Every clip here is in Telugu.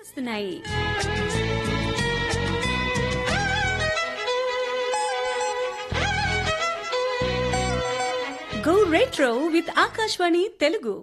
వస్తున్నాయి go retro with Akashvani Telugu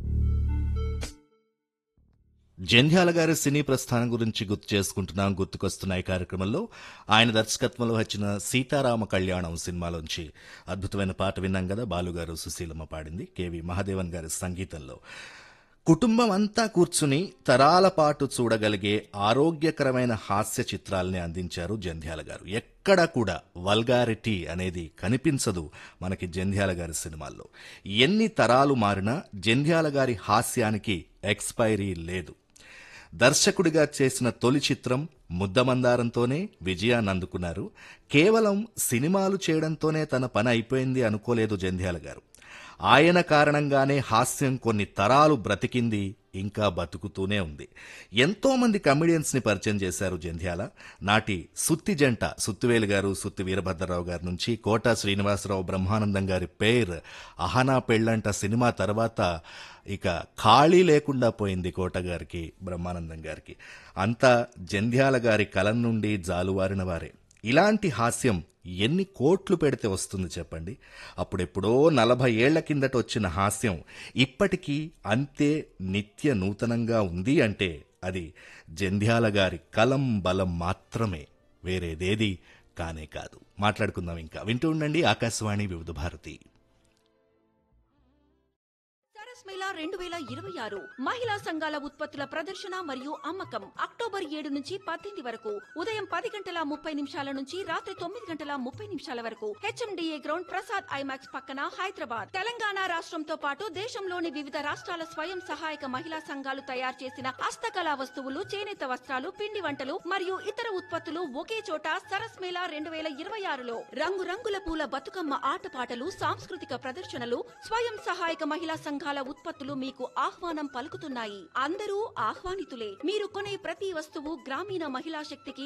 Jandhyala గారి సినీ ప్రస్థానం గురించి గుర్తు చేసుకుంటున్నాం గుర్తుకొస్తున్నాయి కార్యక్రమంలో ఆయన దర్శకత్వంలో వచ్చిన సీతారామ కళ్యాణం సినిమాలోంచి అద్భుతమైన పాట విన్నాం కదా బాలుగారు సుశీలమ్మ పాడింది కేవి మహాదేవన్ గారి సంగీతంలో కుటుంబం అంతా కూర్చుని తరాల పాటు చూడగలిగే ఆరోగ్యకరమైన హాస్య చిత్రాల్ని అందించారు జంధ్యాల గారు ఎక్కడ కూడా వల్గారిటీ అనేది కనిపించదు మనకి జంధ్యాల గారి సినిమాల్లో ఎన్ని తరాలు మారినా జంధ్యాల గారి హాస్యానికి ఎక్స్పైరీ లేదు దర్శకుడిగా చేసిన తొలి చిత్రం ముద్దమందారంతోనే విజయాన్ని అందుకున్నారు కేవలం సినిమాలు చేయడంతోనే తన పని అయిపోయింది అనుకోలేదు జంధ్యాల గారు ఆయన కారణంగానే హాస్యం కొన్ని తరాలు బ్రతికింది ఇంకా బతుకుతూనే ఉంది ఎంతో మంది కమెడియన్స్ ని పరిచయం చేశారు జంధ్యాల నాటి సుత్తి జంట సుత్తివేలు గారు సుత్తి వీరభద్రరావు గారి నుంచి కోట శ్రీనివాసరావు బ్రహ్మానందం గారి పేర్ అహనా పెళ్ళంట సినిమా తర్వాత ఇక ఖాళీ లేకుండా పోయింది కోట గారికి బ్రహ్మానందం గారికి అంతా జంధ్యాల గారి కలం నుండి జాలువారిన వారే ఇలాంటి హాస్యం ఎన్ని కోట్లు పెడితే వస్తుంది చెప్పండి అప్పుడెప్పుడో నలభై ఏళ్ల కిందట వచ్చిన హాస్యం ఇప్పటికీ అంతే నిత్య నూతనంగా ఉంది అంటే అది జంధ్యాల గారి కలం బలం మాత్రమే వేరేదేది కానే కాదు మాట్లాడుకుందాం ఇంకా వింటూ ఉండండి ఆకాశవాణి వివిధ భారతి సరస్ మేళా రెండు వేల ఇరవై ఆరు మహిళా సంఘాల ఉత్పత్తుల ప్రదర్శన మరియు అమ్మకం అక్టోబర్ ఏడు నుంచి పద్దెనిమిది వరకు ఉదయం పది గంటల ముప్పై నిమిషాల నుంచి రాత్రి తొమ్మిది గంటల ముప్పై నిమిషాల వరకు హెచ్ఎండిఏ గ్రౌండ్ ప్రసాద్ ఐమాక్స్ పక్కన హైదరాబాద్ తెలంగాణ రాష్ట్రంతో పాటు దేశంలోని వివిధ రాష్ట్రాల స్వయం సహాయక మహిళా సంఘాలు తయారు చేసిన హస్తకళా వస్తువులు చేనేత వస్త్రాలు పిండి వంటలు మరియు ఇతర ఉత్పత్తులు ఒకే చోట సరస్ మేళా రెండు వేల ఇరవై ఆరులో రంగురంగుల పూల బతుకమ్మ ఆటపాటలు సాంస్కృతిక ప్రదర్శనలు స్వయం సహాయక మహిళా సంఘాల ఉత్పత్తులు మీకు ఆహ్వానం పలుకుతున్నాయి అందరూ ఆహ్వానితులే మీరు కొనే ప్రతి వస్తువు గ్రామీణ మహిళా శక్తికి